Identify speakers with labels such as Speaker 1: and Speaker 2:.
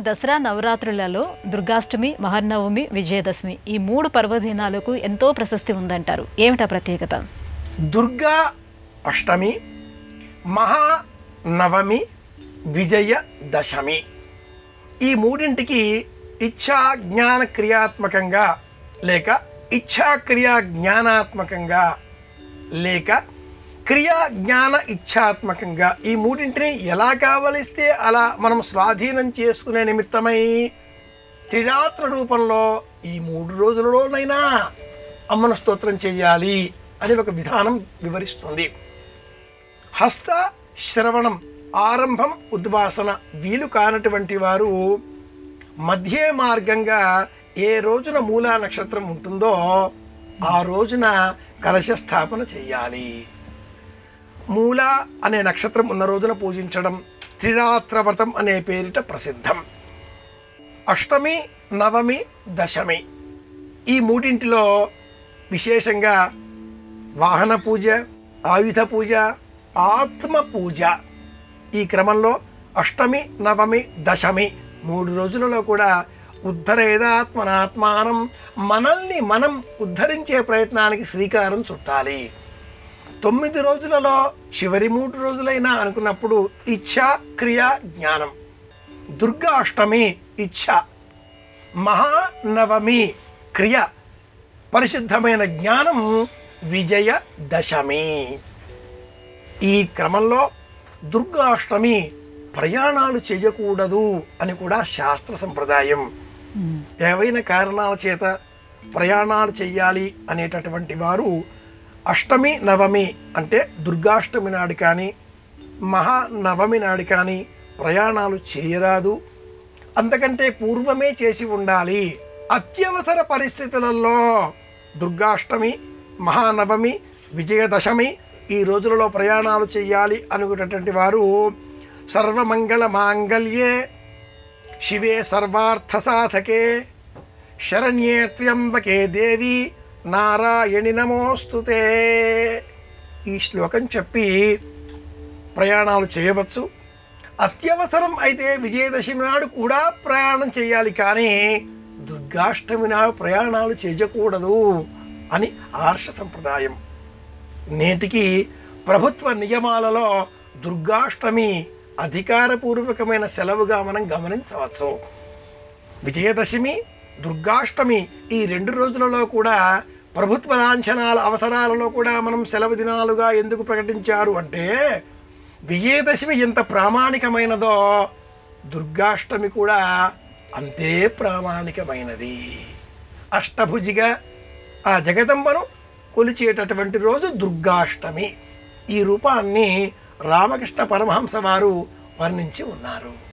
Speaker 1: దసరా నవరాత్రులలో దుర్గాష్టమి మహర్నవమి విజయదశమి ఈ మూడు పర్వదినాలకు ఎంతో ప్రశస్తి ఉందంటారు ఏమిటా ప్రత్యేకత
Speaker 2: దుర్గా అష్టమి మహా నవమి విజయ దశమి ఈ మూడింటికి ఇచ్ఛా జ్ఞాన క్రియాత్మకంగా లేక ఇచ్ఛా క్రియా జ్ఞానాత్మకంగా లేక క్రియా జ్ఞాన ఇచ్ఛాత్మకంగా ఈ మూడింటిని ఎలా కావలిస్తే అలా మనం స్వాధీనం చేసుకునే నిమిత్తమై త్రిరాత్ర రూపంలో ఈ మూడు రోజులలోనైనా అమ్మను స్తోత్రం చెయ్యాలి అని ఒక విధానం వివరిస్తుంది హస్త శ్రవణం ఆరంభం ఉద్వాసన వీలు కానటువంటి వారు మధ్య మార్గంగా ఏ రోజున మూలా నక్షత్రం ఉంటుందో ఆ రోజున కలశ స్థాపన చెయ్యాలి మూల అనే నక్షత్రం ఉన్న రోజున పూజించడం త్రిరాత్ర వ్రతం అనే పేరిట ప్రసిద్ధం అష్టమి నవమి దశమి ఈ మూడింటిలో విశేషంగా వాహన పూజ ఆయుధ పూజ ఆత్మ పూజ ఈ క్రమంలో అష్టమి నవమి దశమి మూడు రోజులలో కూడా ఉద్ధరేదాత్మనాత్మానం మనల్ని మనం ఉద్ధరించే ప్రయత్నానికి శ్రీకారం చుట్టాలి తొమ్మిది రోజులలో చివరి మూడు రోజులైనా అనుకున్నప్పుడు ఇచ్ఛ క్రియ జ్ఞానం దుర్గా అష్టమి ఇచ్ఛ మహానవమి క్రియ పరిశుద్ధమైన జ్ఞానం విజయ దశమి ఈ క్రమంలో దుర్గాష్టమి ప్రయాణాలు చేయకూడదు అని కూడా శాస్త్ర సంప్రదాయం ఏవైనా కారణాల చేత ప్రయాణాలు చెయ్యాలి అనేటటువంటి వారు అష్టమి నవమి అంటే దుర్గాష్టమి నాడు కానీ మహానవమి నాడు కానీ ప్రయాణాలు చేయరాదు అంతకంటే పూర్వమే చేసి ఉండాలి అత్యవసర పరిస్థితులలో దుర్గాష్టమి మహానవమి విజయదశమి ఈ రోజులలో ప్రయాణాలు చేయాలి అనుకున్నటువంటి వారు సర్వమంగళ మాంగళ్యే శివే సర్వార్థ సాధకే శరణ్యే త్ర్యంబకే దేవి నారాయణి నమోస్తుతే ఈ శ్లోకం చెప్పి ప్రయాణాలు చేయవచ్చు అత్యవసరం అయితే విజయదశమి నాడు కూడా ప్రయాణం చేయాలి కానీ దుర్గాష్టమి నాడు ప్రయాణాలు చేయకూడదు అని ఆర్ష సంప్రదాయం నేటికి ప్రభుత్వ నియమాలలో దుర్గాష్టమి అధికారపూర్వకమైన సెలవుగా మనం గమనించవచ్చు విజయదశమి దుర్గాష్టమి ఈ రెండు రోజులలో కూడా ప్రభుత్వ లాంఛనాల అవసరాలలో కూడా మనం సెలవు దినాలుగా ఎందుకు ప్రకటించారు అంటే విజయదశమి ఎంత ప్రామాణికమైనదో దుర్గాష్టమి కూడా అంతే ప్రామాణికమైనది అష్టభుజిగా ఆ జగదంబను కొలిచేటటువంటి రోజు దుర్గాష్టమి ఈ రూపాన్ని రామకృష్ణ పరమహంస వారు వర్ణించి ఉన్నారు